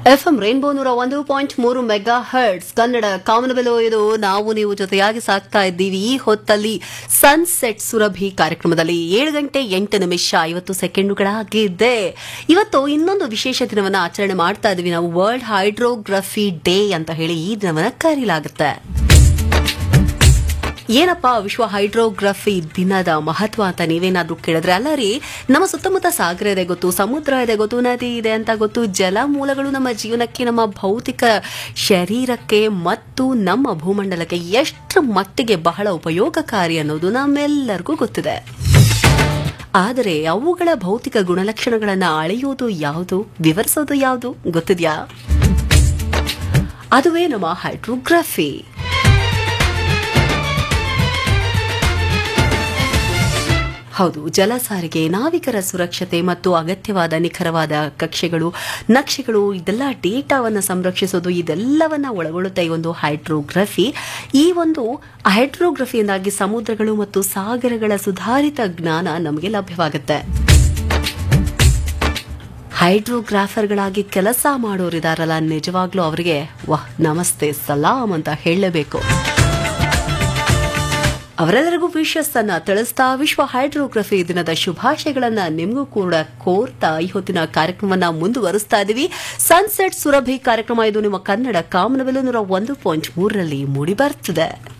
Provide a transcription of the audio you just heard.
FM rainbow ನೂರ ಒಂದು point ಮೂರು ಮೆಗಾ ಹರ್ಟ್ಸ್ ಕನ್ನಡ ಕಾಮನಬೆಲು ಇದು ನಾವು ನೀವು ಜೊತೆಯಾಗಿ ಸಾಕ್ತಾ ಇದ್ದೀವಿ ಈ ಹೊತ್ತಲ್ಲಿ ಸನ್ಸೆಟ್ ಸುರಭಿ ಕಾರ್ಯಕ್ರಮದಲ್ಲಿ ಏಳು ಗಂಟೆ ಎಂಟು ನಿಮಿಷ ಐವತ್ತು ಸೆಕೆಂಡುಗಳಾಗಿದೆ ಇವತ್ತು ಇನ್ನೊಂದು ವಿಶೇಷ ದಿನವನ್ನ ಆಚರಣೆ ಮಾಡ್ತಾ ಇದ್ದೀವಿ ನಾವು ವರ್ಲ್ಡ್ ಹೈಡ್ರೋಗ್ರಫಿ ಡೇ ಅಂತ ಹೇಳಿ ಈ ದಿನವನ್ನ ಕರೀಲಾಗುತ್ತೆ ಏನಪ್ಪ ವಿಶ್ವ ಹೈಡ್ರೋಗ್ರಫಿ ದಿನದ ಮಹತ್ವ ಅಂತ ನೀವೇನಾದ್ರೂ ಕೇಳಿದ್ರೆ ಅಲ್ಲ ರೀ ನಮ್ಮ ಸುತ್ತಮುತ್ತ ಸಾಗರ ಇದೆ ಗೊತ್ತು ಸಮುದ್ರ ಇದೆ ಗೊತ್ತು ನದಿ ಇದೆ ಅಂತ ಗೊತ್ತು ಜಲ ಮೂಲಗಳು ನಮ್ಮ ಜೀವನಕ್ಕೆ ನಮ್ಮ ಭೌತಿಕ ಶರೀರಕ್ಕೆ ಮತ್ತು ನಮ್ಮ ಭೂಮಂಡಲಕ್ಕೆ ಎಷ್ಟು ಮಟ್ಟಿಗೆ ಬಹಳ ಉಪಯೋಗಕಾರಿ ಅನ್ನೋದು ನಮ್ಮೆಲ್ಲರಿಗೂ ಗೊತ್ತಿದೆ ಆದರೆ ಅವುಗಳ ಭೌತಿಕ ಗುಣಲಕ್ಷಣಗಳನ್ನು ಅಳೆಯೋದು ಯಾವುದು ವಿವರಿಸೋದು ಯಾವುದು ಗೊತ್ತಿದ್ಯಾ ಅದುವೇ ನಮ್ಮ ಹೈಡ್ರೋಗ್ರಫಿ ಹೌದು ಜಲ ಸಾರಿಗೆ ನಾವಿಕರ ಸುರಕ್ಷತೆ ಮತ್ತು ಅಗತ್ಯವಾದ ನಿಖರವಾದ ಕಕ್ಷೆಗಳು ನಕ್ಷೆಗಳು ಇದೆಲ್ಲ ಡೇಟಾವನ್ನು ಸಂರಕ್ಷಿಸೋದು ಇದೆಲ್ಲವನ್ನ ಒಳಗೊಳ್ಳುತ್ತೆ ಈ ಒಂದು ಹೈಡ್ರೋಗ್ರಫಿ ಈ ಒಂದು ಹೈಡ್ರೋಗ್ರಫಿಯಿಂದಾಗಿ ಸಮುದ್ರಗಳು ಮತ್ತು ಸಾಗರಗಳ ಸುಧಾರಿತ ಜ್ಞಾನ ನಮಗೆ ಲಭ್ಯವಾಗುತ್ತೆ ಹೈಡ್ರೋಗ್ರಾಫರ್ಗಳಾಗಿ ಕೆಲಸ ಮಾಡೋರಿದಾರಲ್ಲ ನಿಜವಾಗ್ಲೂ ಅವರಿಗೆ ವಾಹ್ ನಮಸ್ತೆ ಸಲಾಂ ಅಂತ ಹೇಳಲೇಬೇಕು ಅವರೆಲ್ಲರಿಗೂ ವಿಶಸ್ ಅನ್ನ ತಿಳಿಸ್ತಾ ವಿಶ್ವ ಹೈಡ್ರೋಗ್ರಫಿ ದಿನದ ಶುಭಾಶಯಗಳನ್ನ ನಿಮಗೂ ಕೂಡ ಕೋರ್ತಾ ಈ ಹೊತ್ತಿನ ಕಾರ್ಯಕ್ರಮವನ್ನ ಮುಂದುವರಿಸ್ತಾ ಇದೀವಿ ಸನ್ಸೆಟ್ ಸುರಭಿ ಕಾರ್ಯಕ್ರಮ ಇದು ನಿಮ್ಮ ಕನ್ನಡ ಕಾಮನವೆಲು ನೂರ ಒಂದು ಪಾಯಿಂಟ್ ಮೂರರಲ್ಲಿ ಮೂಡಿ ಬರ್ತಿದೆ